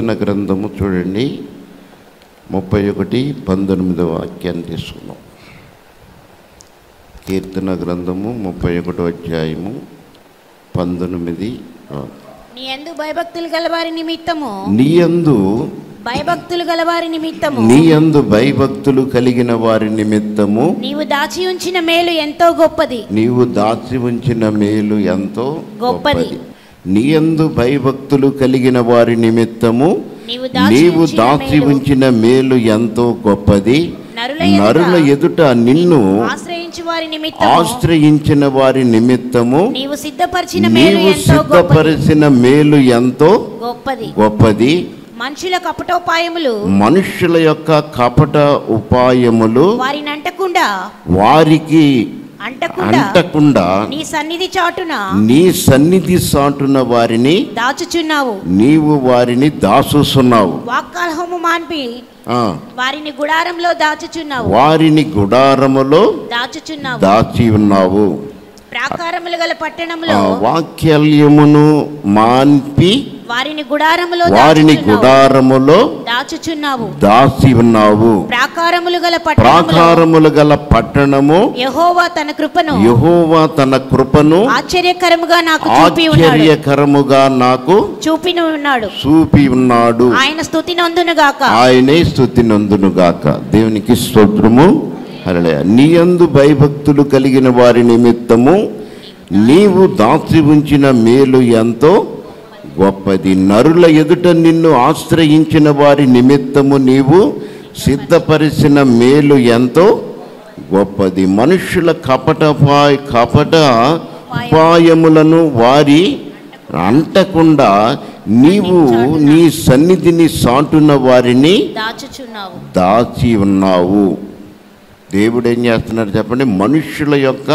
కీర్తన గ్రంథము చూడండి ముప్పై ఒకటి పంతొమ్మిదవ వాక్యాన్ని తీసుకున్నాం కీర్తన గ్రంథము ముప్పై ఒకటో అధ్యాయము పంతొమ్మిది ఆ. నీ యందు భయభక్తులు గలవారి నిమిత్తము నీయందు భయభక్తులు గలవారి నిమిత్తము నీయందు భయభక్తులు కలిగిన వారి నిమిత్తము నీవు దాచి ఉంచిన మేలు ఎంతో గొప్పది నీవు దాచి ఉంచిన మేలు ఎంతో గొప్పది. నీయందు భయభక్తులు కలిగిన వారి నిమిత్తము నీవు దాచి నీవు ఉంచిన దాచి మేలు ఉంచిన మేలు ఎంతో గొప్పది నరుల ఎదుట నరుల ఎదుట నిన్ను ఆశ్రయించు వారి నిమిత్తము ఆశ్రయించిన వారి నిమిత్తము నీవు సిద్ధపరిచిన మేలు నీవు ఎంతో గొప్పది సిద్ధపరిచిన మేలు ఎంతో గొప్పది గొప్పది మనుషుల కపటోపాయములు మనుషుల యొక్క కపట ఉపాయములు వారిని అంటకుండా వారికి అంటకుండా అంటకుండా నీ సన్నిధి చాటున నీ సన్నిధి సాటున వారిని దాచుచున్నావు నీవు వారిని దాసుస్తున్నావు వాక్కాలహము మాన్పి ఆ, వారిని గుడారంలో దాచుచున్నావు వారిని గుడారములో దాచుచున్నావు దాచి ఉన్నావు ప్రాకారములు గల ఆ, పట్టణంలో వాక్యల్యమును మాన్పి వారిని గుడారములో వారిని దాచుచున్నావు. గుడారములో దాచుచున్నావు దాచి ఉన్నావు ప్రాకారములు గల పట్టణంలో ప్రాకారములు గల పట్టణము యెహోవా తన కృపను యెహోవా తన కృపను ఆశ్చర్యకరముగా నాకు చూపి ఉన్నాడు ఆశ్చర్యకరముగా నాకు చూపిన ఉన్నాడు చూపి ఉన్నాడు ఆయన స్థుతి నందునుగాక ఆయనే స్థుతి నందునుగాక దేవునికి స్తోత్రము హల్లెలూయా నీయందు భయభక్తులు కలిగిన వారి నిమిత్తము నీవు దాచి ఉంచిన మేలు ఎంతో గొప్పది నరుల ఎదుట నిన్ను ఆశ్రయించిన వారి నిమిత్తము నీవు సిద్ధపరిచిన మేలు ఎంతో గొప్పది మనుషుల కపట కపట ఉపాయములను వారి అంటకుండా నీవు నీ సన్నిధిని సాటున్న వారిని దాచుచున్నావు దాచి ఉన్నావు దేవుడు ఏం చేస్తున్నాడు చెప్పండి మనుషుల యొక్క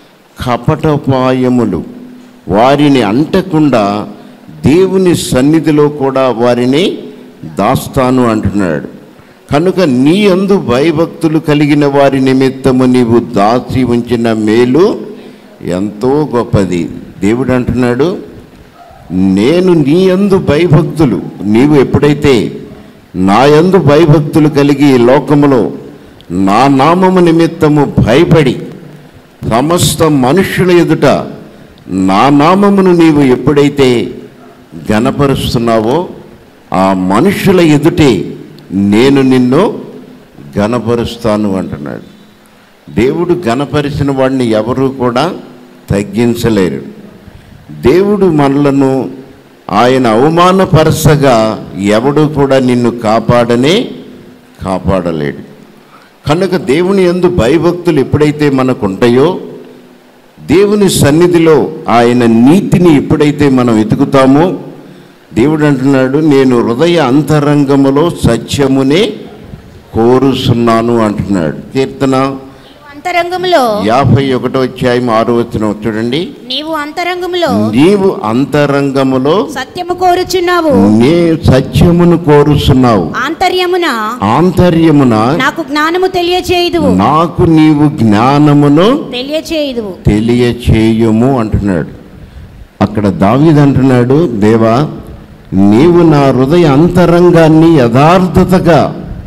కపటోపాయములు వారిని అంటకుండా దేవుని సన్నిధిలో కూడా వారిని దాస్తాను అంటున్నాడు కనుక నీ అందు భయభక్తులు కలిగిన వారి నిమిత్తము నీవు దాచి ఉంచిన మేలు ఎంతో గొప్పది దేవుడు అంటున్నాడు నేను నీ యందు భయభక్తులు నీవు ఎప్పుడైతే నా యందు భయభక్తులు కలిగి ఈ లోకములో నా నామము నిమిత్తము భయపడి సమస్త మనుషుల ఎదుట నా నామమును నీవు ఎప్పుడైతే గనపరుస్తున్నావో ఆ మనుషుల ఎదుటే నేను నిన్ను గనపరుస్తాను అంటున్నాడు దేవుడు గనపరిచిన వాడిని ఎవరూ కూడా తగ్గించలేరు దేవుడు మనలను ఆయన అవమానపరచగా ఎవడు కూడా నిన్ను కాపాడనే కాపాడలేడు కనుక దేవుని యందు భయభక్తులు ఎప్పుడైతే మనకు ఉంటాయో దేవుని సన్నిధిలో ఆయన నీతిని ఎప్పుడైతే మనం వెతుకుతామో దేవుడు అంటున్నాడు నేను హృదయ అంతరంగములో సత్యమునే కోరుస్తున్నాను అంటున్నాడు కీర్తన అంతరంగములో యాభై ఒకటో అధ్యాయం ఆరో వచ్చిన చూడండి నీవు అంతరంగములో నీవు అంతరంగములో సత్యము కోరుచున్నావు నే సత్యమును కోరుస్తున్నావు ఆంతర్యమున ఆంతర్యమున నాకు జ్ఞానము తెలియచేయుదు నాకు నీవు జ్ఞానమును తెలియచేయుదు తెలియచేయుము అంటున్నాడు అక్కడ దావీదు అంటున్నాడు దేవా నీవు నా హృదయ అంతరంగాన్ని యథార్థతగా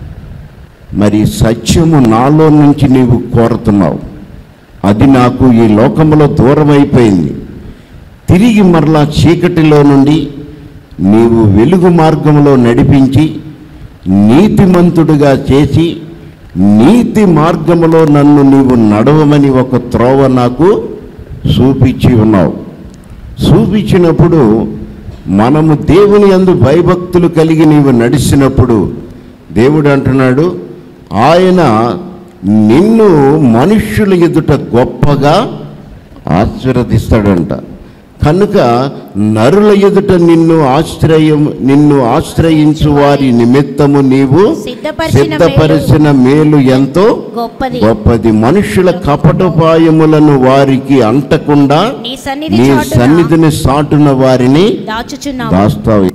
మరి సత్యము నాలో నుంచి నీవు కోరుతున్నావు అది నాకు ఈ లోకంలో దూరం అయిపోయింది తిరిగి మరలా చీకటిలో నుండి నీవు వెలుగు మార్గంలో నడిపించి నీతిమంతుడిగా చేసి నీతి మార్గములో నన్ను నీవు నడవమని ఒక త్రోవ నాకు చూపించి ఉన్నావు చూపించినప్పుడు మనము దేవుని యందు భయభక్తులు కలిగి నీవు నడిచినప్పుడు దేవుడు అంటున్నాడు ఆయన నిన్ను మనుష్యుల ఎదుట గొప్పగా ఆశీర్వదిస్తాడంట కనుక నరుల ఎదుట నిన్ను ఆశ్రయం నిన్ను ఆశ్రయించు వారి నిమిత్తము నీవు సిద్ధపరిచిన సిద్ధపరిచిన మేలు ఎంతో గొప్పది గొప్పది మనుషుల కపటోపాయములను వారికి అంటకుండా నీ సన్నిధి నీ చాటున సన్నిధిని సాటున వారిని దాచుచున్నావు దాస్తావు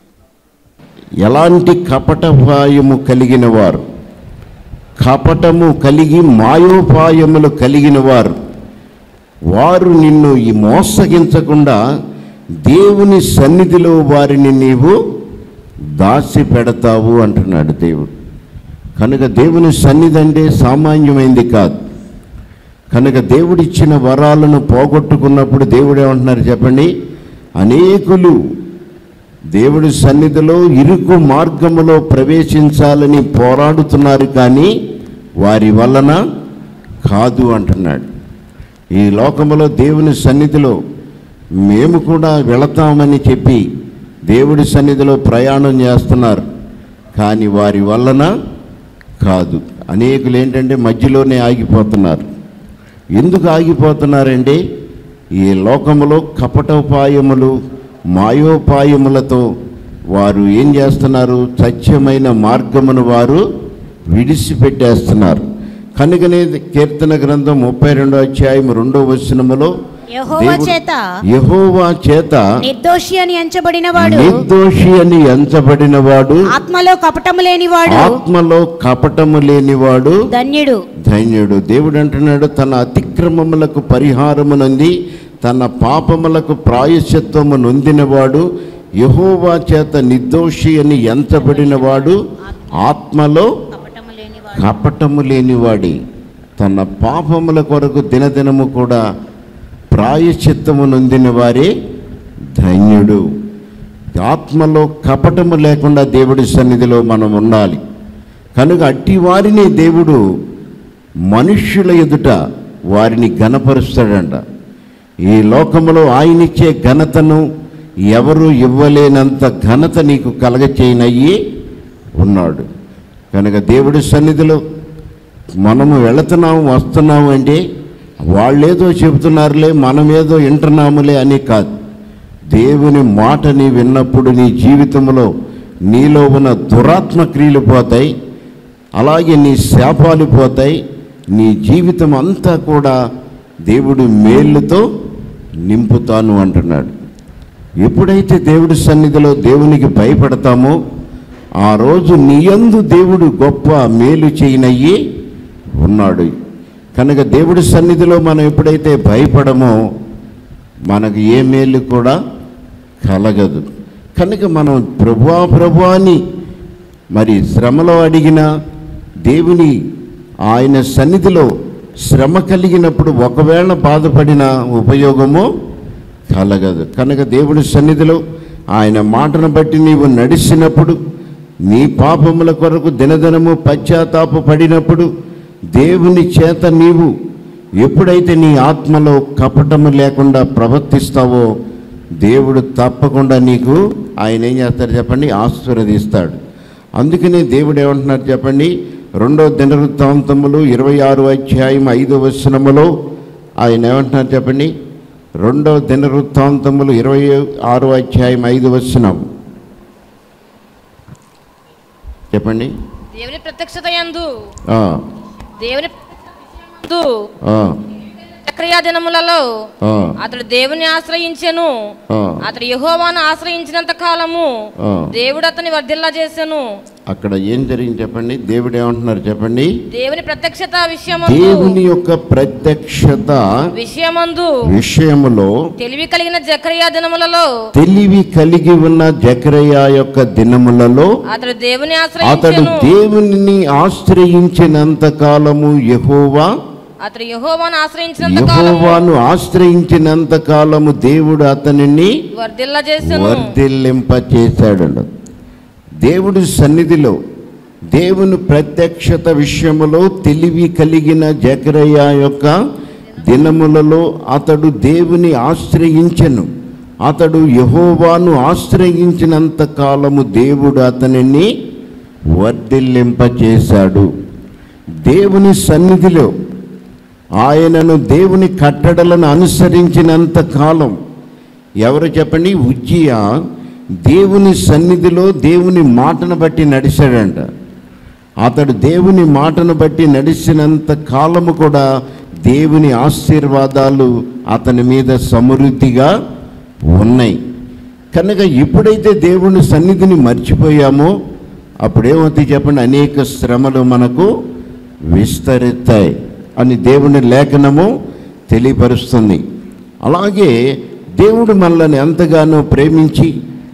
ఎలాంటి కపటోపాయము కలిగిన వారు కపటము కలిగి మాయోపాయములు కలిగిన వారు వారు నిన్ను ఈ మోసగించకుండా దేవుని సన్నిధిలో వారిని నీవు దాసి పెడతావు అంటున్నాడు దేవుడు కనుక దేవుని సన్నిధి అంటే సామాన్యమైంది కాదు కనుక దేవుడిచ్చిన వరాలను పోగొట్టుకున్నప్పుడు దేవుడు ఏమంటున్నారు చెప్పండి అనేకులు దేవుడి సన్నిధిలో ఇరుకు మార్గములో ప్రవేశించాలని పోరాడుతున్నారు కానీ వారి వలన కాదు అంటున్నాడు ఈ లోకములో దేవుని సన్నిధిలో మేము కూడా వెళతామని చెప్పి దేవుడి సన్నిధిలో ప్రయాణం చేస్తున్నారు కానీ వారి వలన కాదు అనేకులు ఏంటంటే మధ్యలోనే ఆగిపోతున్నారు ఎందుకు ఆగిపోతున్నారండి ఈ లోకములో కపటోపాయములు మాయోపాయములతో వారు ఏం చేస్తున్నారు సత్యమైన మార్గమును వారు విడిచిపెట్టేస్తున్నారు కనుకనే కీర్తన గ్రంథం ముప్పై రెండో అధ్యాయం రెండో వచనములో యెహోవా దేవుడు- చేత యెహోవా చేత నిర్దోషి అని ఎంచబడిన వాడు నిర్దోషి అని ఎంచబడినవాడు ఆత్మలో కపటము లేనివాడు ఆత్మలో కపటము లేనివాడు ధన్యుడు ధన్యుడు దేవుడు అంటున్నాడు తన అతిక్రమములకు పరిహారమునంది తన పాపములకు ప్రాయశ్చిత్తము నొందినవాడు యహోవా చేత నిర్దోషి అని ఎంచబడినవాడు ఆత్మలో కపటము లేనివాడు కపటము లేనివాడి తన పాపముల కొరకు దినదినము కూడా ప్రాయశ్చిత్తము నొందిన వారే ధన్యుడు ఆత్మలో కపటము లేకుండా దేవుడి సన్నిధిలో మనం ఉండాలి కనుక అట్టి వారిని దేవుడు మనుష్యుల ఎదుట వారిని ఘనపరుస్తాడంట ఈ లోకములో ఆయనిచ్చే ఘనతను ఎవరు ఇవ్వలేనంత ఘనత నీకు కలగచేయనయ్యి ఉన్నాడు కనుక దేవుడి సన్నిధిలో మనము వెళుతున్నాము వస్తున్నాము అంటే వాళ్ళేదో చెబుతున్నారులే మనమేదో వింటున్నాములే అని కాదు దేవుని మాటని విన్నప్పుడు నీ జీవితంలో నీలో ఉన్న దురాత్మ క్రియలు పోతాయి అలాగే నీ శాపాలు పోతాయి నీ జీవితం అంతా కూడా దేవుడు మేలుతో నింపుతాను అంటున్నాడు ఎప్పుడైతే దేవుడి సన్నిధిలో దేవునికి భయపడతామో ఆ రోజు నీయందు దేవుడు గొప్ప మేలు చేయనయ్యి ఉన్నాడు కనుక దేవుడి సన్నిధిలో మనం ఎప్పుడైతే భయపడమో మనకు ఏ మేలు కూడా కలగదు కనుక మనం ప్రభువా ప్రభువా అని మరి శ్రమలో అడిగిన దేవుని ఆయన సన్నిధిలో శ్రమ కలిగినప్పుడు ఒకవేళ బాధపడిన ఉపయోగము కలగదు కనుక దేవుడి సన్నిధిలో ఆయన మాటను బట్టి నీవు నడిచినప్పుడు నీ పాపముల కొరకు దినదినము పశ్చాత్తాప పడినప్పుడు దేవుని చేత నీవు ఎప్పుడైతే నీ ఆత్మలో కపటము లేకుండా ప్రవర్తిస్తావో దేవుడు తప్పకుండా నీకు ఆయన ఏం చేస్తాడు చెప్పండి ఆశీర్వదిస్తాడు అందుకనే దేవుడు ఏమంటున్నారు చెప్పండి రెండో దినవృత్తాంతములు ఇరవై ఆరు అధ్యాయం ఐదో వచనములో ఆయన ఏమంటున్నారు చెప్పండి రెండో దినవృత్తాంతములు ఇరవై ఆరో అధ్యాయం ఐదు వచనం చెప్పండి దేవుని ప్రత్యక్షత యందు ఆ, దేవుని ప్రత్యక్షత యందు ఆ, క్రియా దినములలో ఆ, అతడు దేవుని ఆశ్రయించెను ఆ, అతడు యెహోవాను ఆశ్రయించినంత కాలము ఆ. దేవుడు అతని వర్ధిల్లా చేసెను అక్కడ ఏం జరిగింది చెప్పండి దేవుడు ఏమంటున్నారు చెప్పండి దేవుని ప్రత్యక్షత విషయమందు దేవుని యొక్క ప్రత్యక్షత విషయమందు విషయములో తెలివి కలిగిన జకరియా దినములలో తెలివి కలిగి ఉన్న జకరయ్య యొక్క దినములలో అతడు దేవుని అతడు ఆశ్రయించెను దేవునిని ఆశ్రయించినంత కాలము యహోవా అతడు యెహోవాను ఆశ్రయించినంత కాలము యహోవాను ఆశ్రయించినంత కాలము దేవుడు అతనిని వర్ధిల్లా చేసెను వర్ధిల్లింప చేశాడు దేవుడి సన్నిధిలో దేవుని ప్రత్యక్షత విషయములో తెలివి కలిగిన జకరయ్య యొక్క దినములలో అతడు దేవుని ఆశ్రయించెను అతడు యహోవాను ఆశ్రయించినంత కాలము దేవుడు అతనిని వర్ధిల్లింప చేశాడు దేవుని సన్నిధిలో ఆయనను దేవుని కట్టడలను అనుసరించినంత కాలం ఎవరు చెప్పండి ఉజ్జియా దేవుని సన్నిధిలో దేవుని మాటను బట్టి నడిచాడంట అతడు దేవుని మాటను బట్టి నడిచినంత కాలము కూడా దేవుని ఆశీర్వాదాలు అతని మీద సమృద్ధిగా ఉన్నాయి కనుక ఎప్పుడైతే దేవుని సన్నిధిని మర్చిపోయామో అప్పుడేమవుతాయి చెప్పండి అనేక శ్రమలు మనకు విస్తరిస్తాయి అని దేవుని లేఖనము తెలియపరుస్తుంది అలాగే దేవుడు మనల్ని ఎంతగానో ప్రేమించి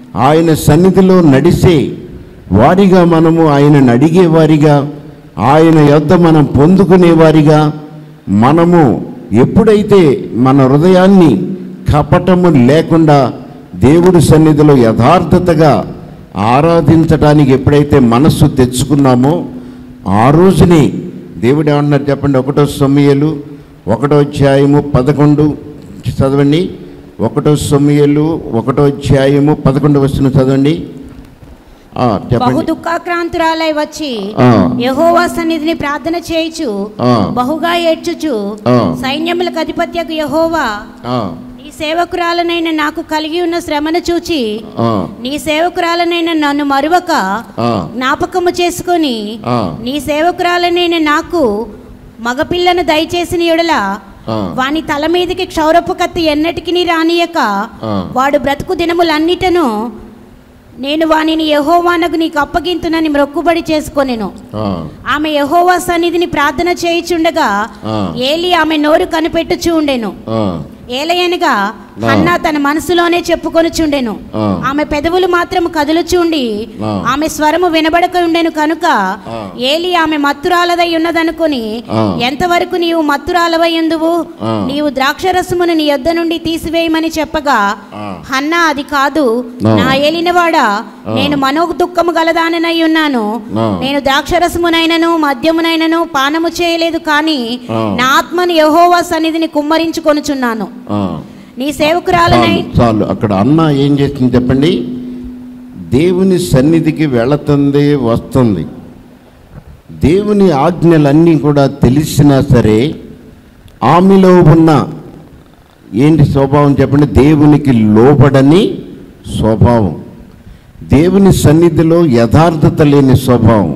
ఆయన సన్నిధిలో నడిసే వారిగా మనము ఆయనను అడిగేవారిగా ఆయన యొద్ద మనం పొందుకునేవారిగా మనము ఎప్పుడైతే మన హృదయాన్ని కపటము లేకుండా దేవుడి సన్నిధిలో యథార్థతగా ఆరాధించడానికి ఎప్పుడైతే మనస్సు తెచ్చుకున్నామో ఆ రోజునే దేవుడు ఏమన్నారు చెప్పండి ఒకటో సమయలు ఒకటో అధ్యాయము పదకొండు చదవండి ఒకటో సమయలు ఒకటో అధ్యాయము పదకొండు వస్తున్న చదవండి ఆ, బహు చెప్పండి దుఃఖాక్రాంతురాలై వచ్చి ఆ, యెహోవా సన్నిధిని ప్రార్థన చేయుచు ఆ. బహుగా ఏడ్చుచు ఆ. సైన్యములకు అధిపత్యకు యెహోవా ఆ, నీ సేవకురాలనైన నాకు కలిగి ఉన్న శ్రమను చూచి ఆ, నీ సేవకురాలనైన నన్ను మరువక ఆ, జ్ఞాపకము చేసుకొని ఆ, నీ సేవకురాలనైన నాకు మగపిల్లను దయచేసిన ఎడల ఆ. వాని తల మీదకి క్షౌరపు కత్తి ఎన్నటికి రానియక ఆ. వాడు బ్రతుకు దినములన్నిటను నేను వానిని యహోవానకు నీకు అప్పగింతునని మొక్కుబడి చేసుకొనెను ఆ, ఆమె యహోవా సన్నిధిని ప్రార్థన చేయుచుండగా ఆ. ఏలి ఆమె నోరు కనిపెట్టుచూ ఉండెను ఆ, ఏలయనగా హన్నా తన మనసులోనే చెప్పుకొనుచుండెను ఆ. ఆమె పెదవులు మాత్రం కదులుచుండి ఆ. ఆమె స్వరము వినబడక ఉండెను కనుక ఆ. ఏలి ఆమె మత్తురాలదై ఉన్నదనుకొని ఆ. ఎంతవరకు నీవు మత్తురాలవై ఎందువు ఆ. నీవు ద్రాక్షరసమును నీ యొద్ద నుండి తీసివేయమని చెప్పగా ఆ. హన్నా అది కాదు ఆ. నా ఏలినవాడా ఆ. నేను మనోదుఖము గలదాననై ఉన్నాను ఆ. నేను ద్రాక్షరసమునైనను మద్యమునైనను పానము చేయలేదు కానీ ఆ. నా ఆత్మను యహోవా సన్నిధిని కుమ్మరించుకొనుచున్నాను ఆ. నీ సేవకురాలనై చాలు చాలు అక్కడ అన్న ఏం చేస్తుంది చెప్పండి దేవుని సన్నిధికి వెళుతుంది వస్తుంది దేవుని ఆజ్ఞలన్నీ కూడా తెలిసినా సరే ఆమెలో ఉన్న ఏంటి స్వభావం చెప్పండి దేవునికి లోబడని స్వభావం దేవుని సన్నిధిలో యథార్థత లేని స్వభావం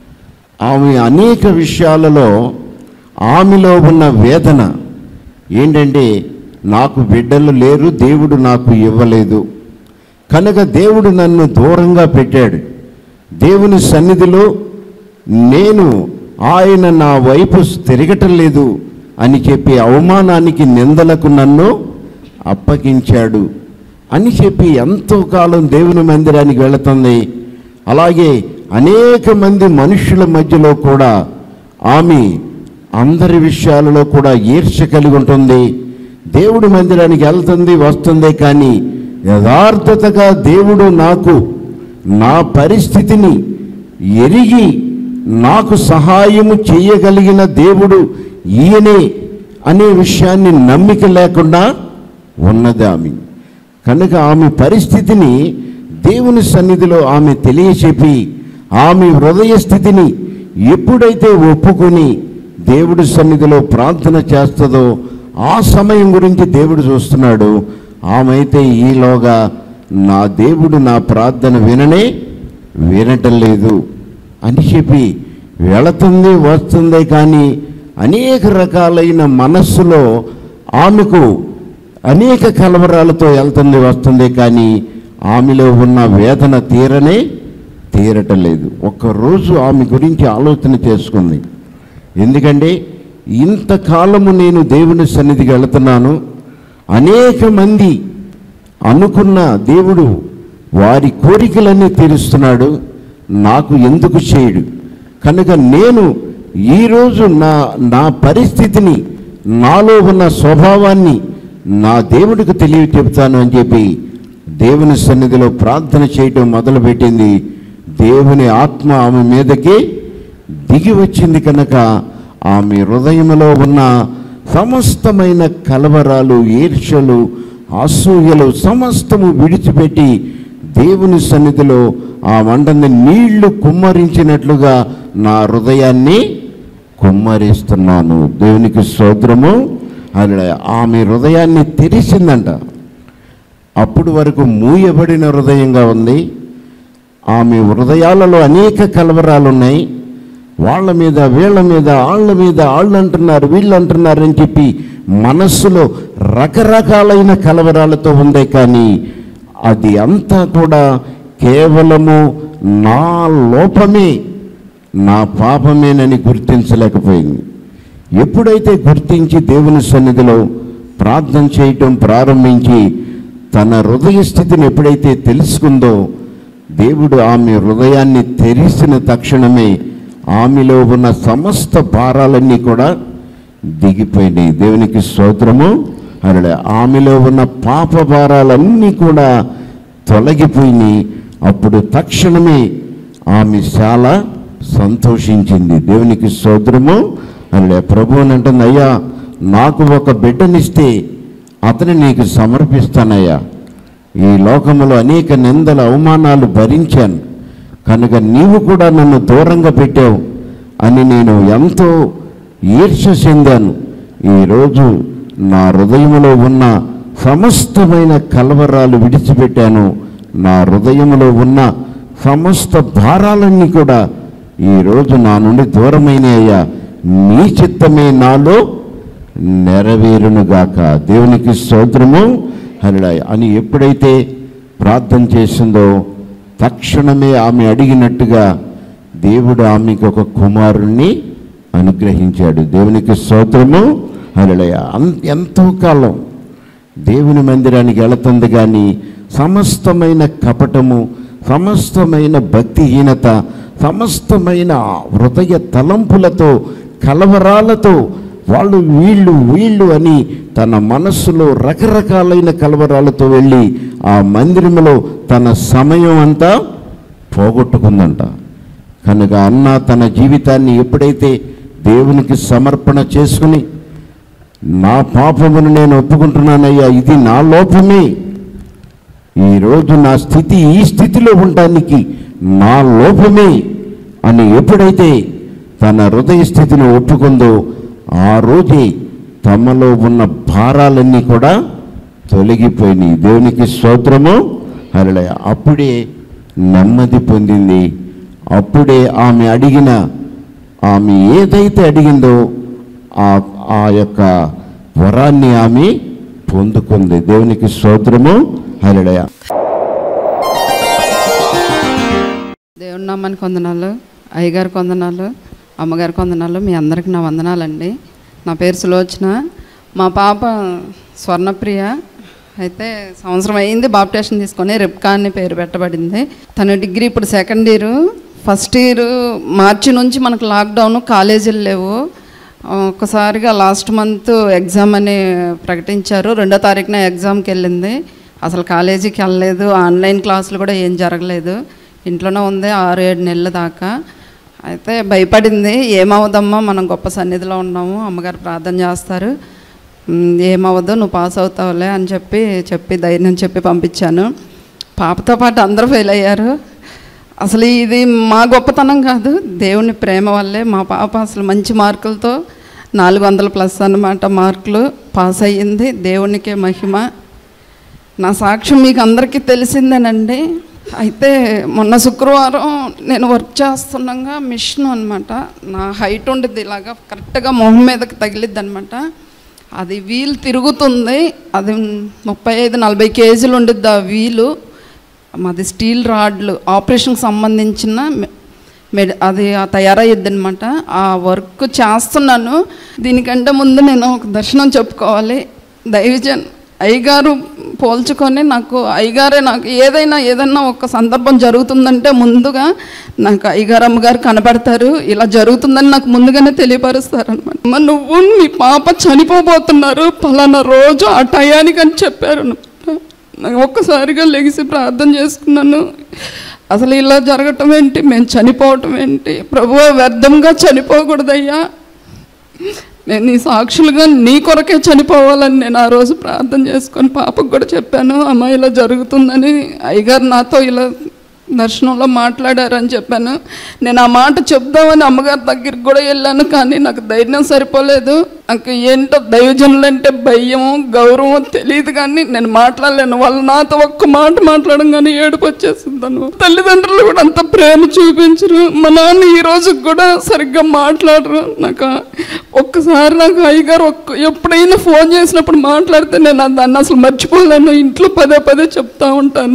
ఆమె అనేక విషయాలలో ఆమెలో ఉన్న వేదన ఏంటంటే నాకు బిడ్డలు లేరు దేవుడు నాకు ఇవ్వలేదు కనుక దేవుడు నన్ను దూరంగా పెట్టాడు దేవుని సన్నిధిలో నేను ఆయన నా వైపు తిరగటం లేదు అని చెప్పి అవమానానికి నిందలకు నన్ను అప్పగించాడు అని చెప్పి ఎంతో కాలం దేవుని మందిరానికి వెళుతుంది అలాగే అనేక మంది మనుషుల మధ్యలో కూడా ఆమె అందరి విషయాలలో కూడా ఈర్ష్య కలిగి ఉంటుంది దేవుడి మందిరానికి వెళ్తుంది వస్తుంది కానీ యథార్థతగా దేవుడు నాకు నా పరిస్థితిని ఎరిగి నాకు సహాయము చేయగలిగిన దేవుడు ఈయనే అనే విషయాన్ని నమ్మిక లేకుండా ఉన్నది ఆమె కనుక ఆమె పరిస్థితిని దేవుని సన్నిధిలో ఆమె తెలియచెప్పి ఆమె హృదయ స్థితిని ఎప్పుడైతే ఒప్పుకొని దేవుడి సన్నిధిలో ప్రార్థన చేస్తుందో ఆ సమయం గురించి దేవుడు చూస్తున్నాడు ఆమె అయితే ఈలోగా నా దేవుడు నా ప్రార్థన విననే వినటం లేదు అని చెప్పి వెళుతుంది వస్తుంది కానీ అనేక రకాలైన మనస్సులో ఆమెకు అనేక కలవరాలతో వెళ్తుంది వస్తుంది కానీ ఆమెలో ఉన్న వేదన తీరనే తీరటం లేదు ఒక్కరోజు ఆమె గురించి ఆలోచన చేసుకుంది ఎందుకంటే ఇంతకాలము నేను దేవుని సన్నిధికి వెళుతున్నాను అనేక మంది అనుకున్న దేవుడు వారి కోరికలన్నీ తీరుస్తున్నాడు నాకు ఎందుకు చేయడు కనుక నేను ఈరోజు నా నా పరిస్థితిని నాలో ఉన్న స్వభావాన్ని నా దేవుడికి తెలియ చెప్తాను అని చెప్పి దేవుని సన్నిధిలో ప్రార్థన చేయటం మొదలుపెట్టింది దేవుని ఆత్మ ఆమె మీదకి దిగి వచ్చింది కనుక ఆమె హృదయంలో ఉన్న సమస్తమైన కలవరాలు ఈర్ష్యలు అసూయలు సమస్తము విడిచిపెట్టి దేవుని సన్నిధిలో ఆ మండని నీళ్లు కుమ్మరించినట్లుగా నా హృదయాన్ని కుమ్మరిస్తున్నాను దేవునికి స్తోత్రము అలా ఆమె హృదయాన్ని తెరిచిందంట అప్పుడు వరకు మూయబడిన హృదయంగా ఉంది ఆమె హృదయాలలో అనేక కలవరాలు ఉన్నాయి వాళ్ళ మీద వీళ్ళ మీద వాళ్ళ మీద వాళ్ళు అంటున్నారు వీళ్ళు అంటున్నారు అని చెప్పి మనస్సులో రకరకాలైన కలవరాలతో ఉంది కానీ అది అంతా కూడా కేవలము నా లోపమే నా పాపమేనని గుర్తించలేకపోయింది ఎప్పుడైతే గుర్తించి దేవుని సన్నిధిలో ప్రార్థన చేయటం ప్రారంభించి తన హృదయ స్థితిని ఎప్పుడైతే తెలుసుకుందో దేవుడు ఆమె హృదయాన్ని తెరిసిన తక్షణమే ఆమెలో ఉన్న సమస్త భారాలన్నీ కూడా దిగిపోయినాయి దేవునికి స్తోత్రము అలా ఆమెలో ఉన్న పాప భారాలన్నీ కూడా తొలగిపోయినాయి అప్పుడు తక్షణమే ఆమె చాలా సంతోషించింది దేవునికి స్తోత్రము అలా ప్రభు అని అంటుంది అయ్యా నాకు ఒక బిడ్డనిస్తే అతని నీకు సమర్పిస్తానయ్యా ఈ లోకములో అనేక నిందల అవమానాలు భరించాను కనుక నీవు కూడా నన్ను దూరంగా పెట్టావు అని నేను ఎంతో ఈర్ష్య చెందాను ఈరోజు నా హృదయములో ఉన్న సమస్తమైన కలవరాలు విడిచిపెట్టాను నా హృదయములో ఉన్న సమస్త భారాలన్నీ కూడా ఈరోజు నా నుండి దూరమైనయ్యా నీ చిత్తమే నాలో నెరవేరునుగాక దేవునికి స్తోత్రము హరిడాయ్ అని ఎప్పుడైతే ప్రార్థన చేసిందో తక్షణమే ఆమె అడిగినట్టుగా దేవుడు ఆమెకు ఒక కుమారుణ్ణి అనుగ్రహించాడు దేవునికి స్తోత్రము హరిడయ ఎంతో కాలం దేవుని మందిరానికి వెళుతుంది కానీ సమస్తమైన కపటము సమస్తమైన భక్తిహీనత సమస్తమైన హృదయ తలంపులతో కలవరాలతో వాళ్ళు వీళ్ళు వీళ్ళు అని తన మనస్సులో రకరకాలైన కలవరాలతో వెళ్ళి ఆ మందిరంలో తన సమయం అంతా పోగొట్టుకుందంట కనుక అన్న తన జీవితాన్ని ఎప్పుడైతే దేవునికి సమర్పణ చేసుకుని నా పాపమును నేను ఒప్పుకుంటున్నానయ్యా ఇది నా లోపమే ఈరోజు నా స్థితి ఈ స్థితిలో ఉండడానికి నా లోపమే అని ఎప్పుడైతే తన హృదయ స్థితిని ఒప్పుకుందో ఆ రోజే తమలో ఉన్న భారాలన్నీ కూడా తొలగిపోయినాయి దేవునికి స్తోత్రము హరళయ అప్పుడే నెమ్మది పొందింది అప్పుడే ఆమె అడిగిన ఆమె ఏదైతే అడిగిందో ఆ ఆ యొక్క వరాన్ని ఆమె పొందుకుంది దేవునికి స్తోత్రము హరళయ దేవుని నామానికి వందనాలు అయ్యగారికి వందనాలు అమ్మగారికి వందనాలు మీ అందరికి నా వందనాలండి నా పేరు సులోచన మా పాప స్వర్ణప్రియ అయితే సంవత్సరం అయింది బాప్టేషన్ తీసుకొని రిప్కా అని పేరు పెట్టబడింది తన డిగ్రీ ఇప్పుడు సెకండ్ ఇయర్ ఫస్ట్ ఇయర్ మార్చి నుంచి మనకు లాక్డౌన్ కాలేజీలు లేవు ఒక్కసారిగా లాస్ట్ మంత్ ఎగ్జామ్ అని ప్రకటించారు రెండో తారీఖున ఎగ్జామ్కి వెళ్ళింది అసలు కాలేజీకి వెళ్ళలేదు ఆన్లైన్ క్లాసులు కూడా ఏం జరగలేదు ఇంట్లోనే ఉంది ఆరు ఏడు నెలల దాకా అయితే భయపడింది ఏమవుదమ్మా మనం గొప్ప సన్నిధిలో ఉన్నాము అమ్మగారు ప్రార్థన చేస్తారు "ఉమ్, ఏమవ్వదు నువ్వు పాస్ అవుతావులే అని చెప్పి చెప్పి ధైర్యం చెప్పి పంపించాను పాపతో పాటు అందరూ ఫెయిల్ అయ్యారు అసలు ఇది మా గొప్పతనం కాదు దేవుని ప్రేమ వల్లే మా పాప అసలు మంచి మార్కులతో నాలుగు వందల ప్లస్ అన్నమాట మార్కులు పాస్ అయ్యింది దేవునికే మహిమ నా సాక్ష్యం మీకు అందరికీ తెలిసిందేనండి అయితే మొన్న శుక్రవారం నేను వర్క్ చేస్తుండగా మిషన్ అనమాట నా హైట్ ఉండేది ఇలాగా కరెక్ట్గా మొహం మీదకి తగిలిద్ది అనమాట అది వీల్ తిరుగుతుంది అది ముప్పై ఐదు నలభై కేజీలు ఉండిద్ది ఆ వీలు మాది స్టీల్ రాడ్లు ఆపరేషన్కి సంబంధించిన మె- మెడ్ అది ఆ తయారయ్యద్ది అనమాట ఆ వర్క్ చేస్తున్నాను దీనికంటే ముందు నేను ఒక దర్శనం చెప్పుకోవాలి దైవజన్ అయ్యగారు పోల్చుకొని నాకు అయ్యగారే నాకు ఏదైనా ఏదైనా ఒక సందర్భం జరుగుతుందంటే ముందుగా నాకు అయ్యగారు అమ్మగారు కనపడతారు ఇలా జరుగుతుందని నాకు ముందుగానే తెలియపరుస్తారు అనమాట నువ్వు మీ పాప చనిపోబోతున్నారు పలానా రోజు ఆ టయానికి అని చెప్పారు అన్నమాట. నాకు ఒక్కసారిగా లెగిసి ప్రార్థన చేసుకున్నాను అసలు ఇలా జరగటం ఏంటి మేము చనిపోవటం ఏంటి ప్రభు వ్యర్థంగా చనిపోకూడదయ్యా నేను నీ సాక్షులుగా నీ కొరకే చనిపోవాలని నేను ఆ రోజు ప్రార్థన చేసుకొని పాపకు కూడా చెప్పాను అమ్మ ఇలా జరుగుతుందని అయ్యగారు నాతో ఇలా దర్శనంలో మాట్లాడారని చెప్పాను నేను ఆ మాట చెప్దామని అమ్మగారి దగ్గరికి కూడా వెళ్ళాను కానీ నాకు ధైర్యం సరిపోలేదు నాకు ఏంటో దైవజనులంటే భయము గౌరవం తెలియదు కానీ నేను మాట్లాడలేను వాళ్ళు నాతో ఒక్క మాట మాట్లాడడం కానీ ఏడుపు వచ్చేసింది తను తల్లిదండ్రులు కూడా అంత ప్రేమ చూపించరు మా నాన్న ఈ రోజు కూడా సరిగ్గా మాట్లాడరు నాకు ఒక్కసారి నాకు అయ్యగారు ఒక్క ఎప్పుడైనా ఫోన్ చేసినప్పుడు మాట్లాడితే నేను దాన్ని అసలు మర్చిపోలేను ఇంట్లో పదే పదే చెప్తా ఉంటాను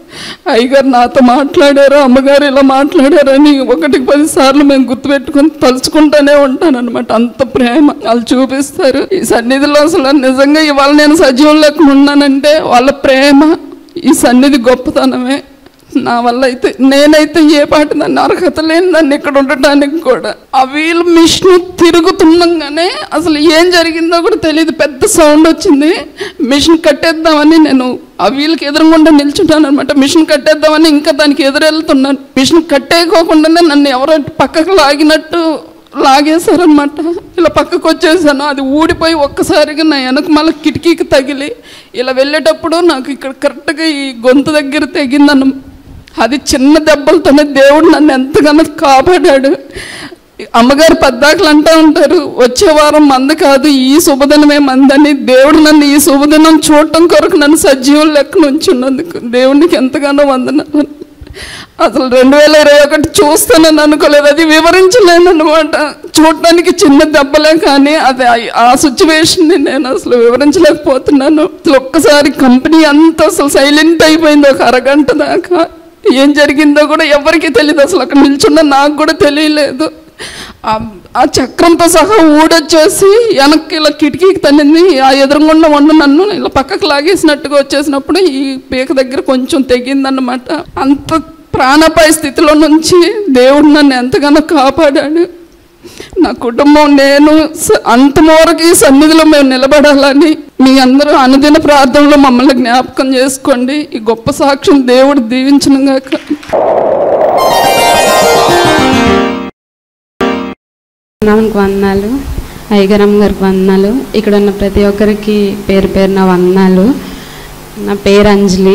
అయ్యగారు నాతో మాట్లాడారు అమ్మగారు ఇలా మాట్లాడారని ఒకటికి పది సార్లు మేము గుర్తుపెట్టుకొని తలుచుకుంటూనే ఉంటాను అనమాట అంత ప్రేమ వాళ్ళు చూపిస్తారు ఈ సన్నిధిలో అసలు నిజంగా ఇవాళ నేను సజీవం లేకుండా ఉన్నానంటే వాళ్ళ ప్రేమ ఈ సన్నిధి గొప్పతనమే నా వల్ల అయితే నేనైతే ఏ పాటి దాన్ని అర్హత లేని దాన్ని ఇక్కడ ఉండటానికి కూడా ఆ వీల్ మిషన్ తిరుగుతుండగానే అసలు ఏం జరిగిందో కూడా తెలియదు పెద్ద సౌండ్ వచ్చింది మిషన్ కట్టేద్దామని నేను ఆ వీల్కి ఎదురుగుండా నిల్చుంటాను అనమాట మిషన్ కట్టేద్దామని ఇంకా దానికి ఎదురెళ్తున్నాను మిషన్ కట్టేయకోకుండానే నన్ను ఎవరో పక్కకు లాగినట్టు లాగేశారనమాట ఇలా పక్కకు వచ్చేసాను అది ఊడిపోయి ఒక్కసారిగా నా వెనక మళ్ళీ కిటికీకి తగిలి ఇలా వెళ్ళేటప్పుడు నాకు ఇక్కడ కరెక్ట్గా ఈ గొంతు దగ్గర తెగిందన్న అది చిన్న దెబ్బలతోనే దేవుడు నన్ను ఎంతగానో కాపాడాడు అమ్మగారు పద్దాకులు అంటూ ఉంటారు వచ్చే వారం మంద కాదు ఈ శుభదినమే మందని దేవుడు నన్ను ఈ శుభదినం చూడటం కొరకు నన్ను సజీవం లెక్క ఉంచున్నందుకు దేవునికి ఎంతగానో వందనాలు అసలు రెండు వేల ఇరవై ఒకటి చూస్తానని అనుకోలేదు అది వివరించలేను అనమాట చూడటానికి చిన్న దెబ్బలే కానీ అది ఆ- ఆ సిచ్యువేషన్ని నేను అసలు వివరించలేకపోతున్నాను అసలు ఒక్కసారి కంపెనీ అంతా అసలు సైలెంట్ అయిపోయింది ఒక అరగంట దాకా ఏం జరిగిందో కూడా ఎవరికీ తెలియదు అసలు అక్కడ నిల్చున్న నాకు కూడా తెలియలేదు ఆ- ఆ చక్రంతో సహా ఊడొచ్చేసి వెనక్కి ఇలా కిటికీకి తన్నింది ఆ ఎదురుగుండా వండు నన్ను ఇలా పక్కకు లాగేసినట్టుగా వచ్చేసినప్పుడు ఈ పీక దగ్గర కొంచెం తెగిందన్నమాట అంత ప్రాణపాయ స్థితిలో నుంచి దేవుడు నన్ను ఎంతగానో కాపాడాడు నా కుటుంబం నేను స- అంతమూరకి సన్నిధిలో మేము నిలబడాలని మీ అందరూ అనుదిన ప్రార్థనలో మమ్మల్ని జ్ఞాపకం చేసుకోండి ఈ గొప్ప సాక్ష్యం దేవుడు దీవించను గాక నామనికి వందనాలు అయ్యగారమ్మ గారికి వందనాలు ఇక్కడ ఉన్న ప్రతి ఒక్కరికి పేరు పేరు నా వందనాలు నా పేరు అంజలి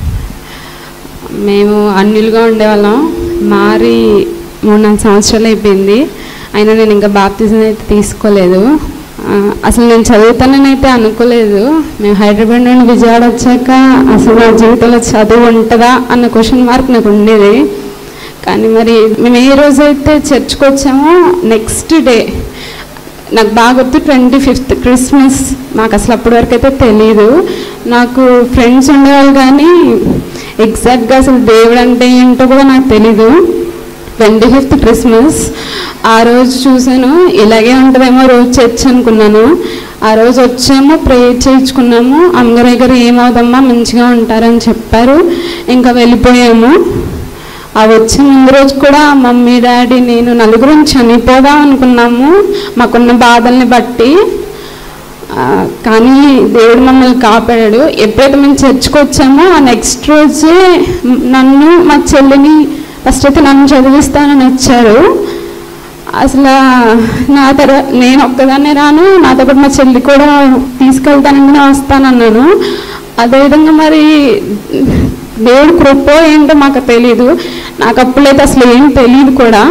మేము అన్యులుగా ఉండేవాళ్ళం మారి మూడు నాలుగు సంవత్సరాలు అయిపోయింది అయినా నేను ఇంకా బాప్తిజం అయితే తీసుకోలేదు ఆ, అసలు నేను చదువుతానని అనుకోలేదు మేము హైదరాబాద్ నుండి విజయవాడ వచ్చాక అసలు నా జీవితంలో చదువు ఉంటుందా అన్న క్వశ్చన్ మార్క్ నాకు ఉండేది కానీ మరి మేము ఏ రోజైతే చర్చ్కి వచ్చామో నెక్స్ట్ డే నాకు బాగా గుర్తు ట్వంటీ ఫిఫ్త్ క్రిస్మస్ నాకు అసలు అప్పటి వరకు అయితే తెలియదు నాకు ఫ్రెండ్స్ ఉండేవాళ్ళు కానీ ఎగ్జాక్ట్గా అసలు దేవుడు అంటే ఏంటో కూడా నాకు తెలీదు ట్వంటీ ఫిఫ్త్ క్రిస్మస్ ఆ రోజు చూసాను ఇలాగే ఉంటుందేమో రోజు చర్చ్ అనుకున్నాను ఆ రోజు వచ్చాము ప్రేయర్ చేయించుకున్నాము అమ్మగారి గారు ఏమవుదమ్మా మంచిగా ఉంటారని చెప్పారు ఇంకా వెళ్ళిపోయాము ఆ వచ్చిన ముందు రోజు కూడా మమ్మీ డాడీ నేను నలుగురం చనిపోదాం అనుకున్నాము మాకున్న బాధల్ని బట్టి ఆ, కానీ దేవుడు మమ్మల్ని కాపాడాడు ఎప్పుడైతే మేము చర్చ్కి వచ్చామో ఆ నెక్స్ట్ రోజే నన్ను మా చెల్లిని ఫస్ట్ అయితే నన్ను చదివిస్తానని వచ్చారు అసలు నా తర నేను ఒక్కదాన్నే రాను నాతో పాటు మా చెల్లి కూడా తీసుకెళ్తానని వస్తానన్నాను అదేవిధంగా మరి దేవుడు కృప ఏంటో మాకు తెలియదు నాకు అప్పుడైతే అసలు ఏం తెలియదు కూడా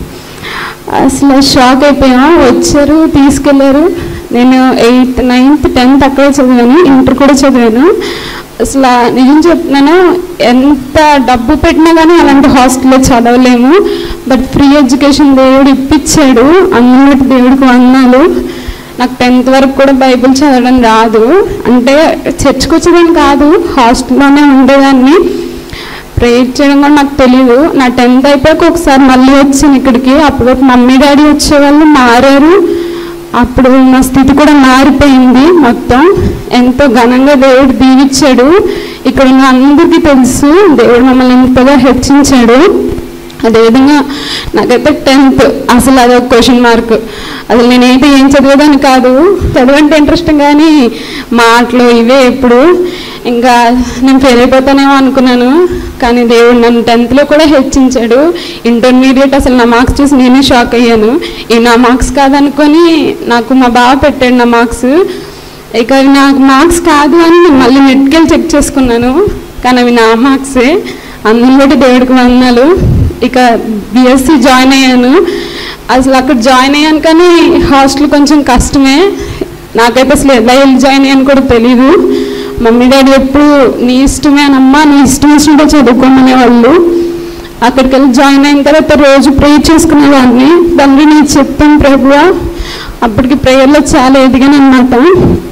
అసలు షాక్ అయిపోయాం వచ్చారు తీసుకెళ్లారు నేను ఎయిత్ నైన్త్ టెన్త్ అక్కడే చదివాను ఇంటర్ కూడా చదివాను అసలు నిజం చెప్తున్నాను ఎంత డబ్బు పెట్టినా కానీ అలాంటి హాస్టల్లో చదవలేము బట్ ఫ్రీ ఎడ్యుకేషన్ దేవుడు ఇప్పించాడు అన్నట్టు దేవుడికి వందాలు నాకు టెన్త్ వరకు కూడా బైబిల్ చదవడం రాదు అంటే చర్చ్కి వచ్చేదాన్ని కాదు హాస్టల్లోనే ఉండేదాన్ని ప్రేయర్ చేయడం కూడా నాకు తెలియదు నా టెన్త్ అయిపోయాక ఒకసారి మళ్ళీ వచ్చాను ఇక్కడికి అప్పుడు మమ్మీ డాడీ వచ్చేవాళ్ళు మారారు అప్పుడు నా స్థితి కూడా మారిపోయింది మొత్తం ఎంతో ఘనంగా దేవుడు దీవించాడు ఇక్కడ ఉన్న అందరికీ తెలుసు దేవుడు మమ్మల్ని ఎంతగా హెచ్చించాడు అదేవిధంగా నాకైతే టెన్త్ అసలు అదొక క్వశ్చన్ మార్క్ అసలు నేనైతే ఏం చదివేదాన్ని కాదు చదవంటే ఇంట్రెస్ట్ కానీ మాటలు ఇవే ఎప్పుడు ఇంకా నేను ఫెయిల్ అయిపోతానేమో అనుకున్నాను కానీ దేవుడు నన్ను టెన్త్లో కూడా హెచ్చించాడు ఇంటర్మీడియట్ అసలు నా మార్క్స్ చూసి నేనే షాక్ అయ్యాను ఈ నా మార్క్స్ కాదనుకొని నాకు మా బావ పెట్టాడు నా మార్క్స్ ఇక అవి నాకు మార్క్స్ కాదు అని నేను మళ్ళీ నెట్కెళ్ళి చెక్ చేసుకున్నాను కానీ అవి నా మార్క్సే అందుని బట్టి దేవుడికి వందనాలు ఇక బిఎస్సి జాయిన్ అయ్యాను అసలు అక్కడ జాయిన్ అయ్యాను కానీ హాస్టల్ కొంచెం కష్టమే నాకైతే అసలు ఎలా వెళ్ళి జాయిన్ అయ్యాను కూడా తెలీదు మమ్మీ డాడీ ఎప్పుడు నీ ఇష్టమేనమ్మా నీ ఇష్టం వచ్చినట్టు చదువుకోమనే వాళ్ళు అక్కడికి వెళ్ళి జాయిన్ అయిన తర్వాత రోజు ప్రేయర్ చేసుకునేదాన్ని తండ్రి నేను చెప్తాను ప్రభువా అప్పటికి ప్రేయర్లో చాలా ఎదిగాను అనమాట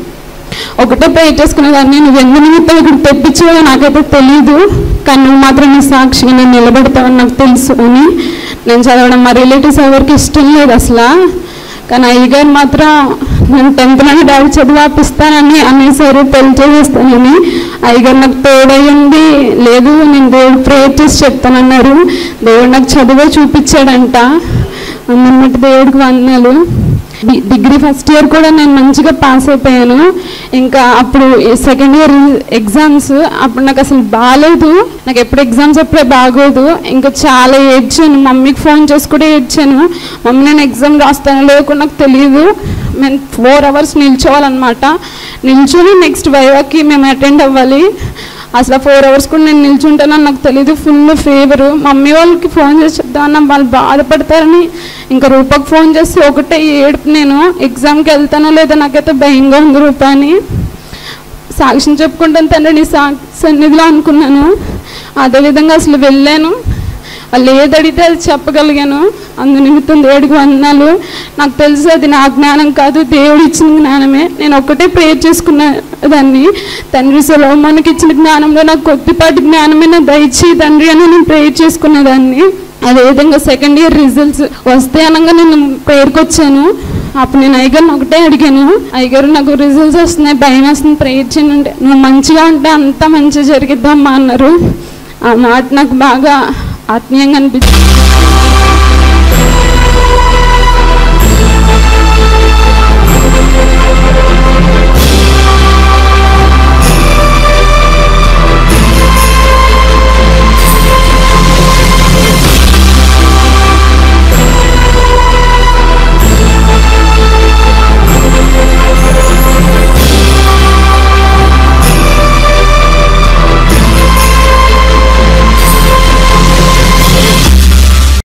ఒకటే పే చేసుకునేదాన్ని నువ్వు ఎందు నిమిత్తం ఇక్కడ తెప్పించావో నాకైతే తెలియదు కానీ నువ్వు మాత్రం నీ సాక్షిగా నేను నిలబెడతావని నాకు తెలుసు అని నేను చదవడం మా రిలేటివ్స్ ఎవరికి ఇష్టం లేదు అసలు కానీ అయ్యగారు మాత్రం నేను టెన్త్లోనే డాడీ చదువు ఆపిస్తానని అనేసారు పెళ్లి చేసేస్తానని అయ్యగారు నాకు తోడయ్యండి లేదు నేను దేవుడు ప్రేయర్ చేసి చెప్తానన్నారు దేవుడు నాకు చదువే చూపించాడంట అందరిమట్టి దేవుడికి వందనాలు డి- డిగ్రీ ఫస్ట్ ఇయర్ కూడా నేను మంచిగా పాస్ అయిపోయాను ఇంకా అప్పుడు సెకండ్ ఇయర్ ఎగ్జామ్స్ అప్పుడు నాకు అసలు బాగాలేదు నాకు ఎప్పుడు ఎగ్జామ్స్ అప్పుడే బాగోదు ఇంకా చాలా ఏడ్చాను మమ్మీకి ఫోన్ చేసి కూడా ఏడ్చాను మమ్మీ నేను ఎగ్జామ్ రాస్తానో లేకుండా నాకు తెలియదు మేము ఫోర్ అవర్స్ నిల్చోవాలన్నమాట నిల్చొని నెక్స్ట్ వైవాకి మేము అటెండ్ అవ్వాలి అసలు ఫోర్ అవర్స్ కూడా నేను నిల్చుంటానని నాకు తెలియదు ఫుల్ ఫీవర్ మమ్మీ వాళ్ళకి ఫోన్ చేసి చెప్దామన్నా వాళ్ళు బాధపడతారని ఇంకా రూపకు ఫోన్ చేసి ఒకటే ఏడుపు నేను ఎగ్జామ్కి వెళ్తానో లేదో నాకైతే భయంగా ఉంది రూప అని సాక్ష్యం చెప్పుకుంటాను తండ్రి నీ సా సన్నిధిలో అనుకున్నాను అదేవిధంగా అసలు వెళ్ళాను వాళ్ళు ఏది అడిగితే అది చెప్పగలిగాను అందు నిమిత్తం దేవుడికి వందనాలు నాకు తెలుసు అది నా జ్ఞానం కాదు దేవుడు ఇచ్చిన జ్ఞానమే నేను ఒక్కటే ప్రేయర్ చేసుకున్న దాన్ని తండ్రి సొలోమానికి ఇచ్చిన జ్ఞానంలో నాకు కొద్దిపాటి జ్ఞానమే నా దయచి తండ్రి అని నేను ప్రేయర్ చేసుకునేదాన్ని అదేవిధంగా సెకండ్ ఇయర్ రిజల్ట్స్ వస్తే అనగా నేను ప్రేయర్కి వచ్చాను అప్పుడు నేను అయ్యగారిని ఒకటే అడిగాను అయ్యగారు నాకు రిజల్ట్స్ వస్తున్నాయి భయం వస్తుంది ప్రేయర్ చేయండి అంటే నువ్వు మంచిగా ఉంటే అంతా మంచిగా జరిగిద్దమ్మా అన్నారు ఆ మాట నాకు బాగా ఆత్మీయంగా అనిపించింది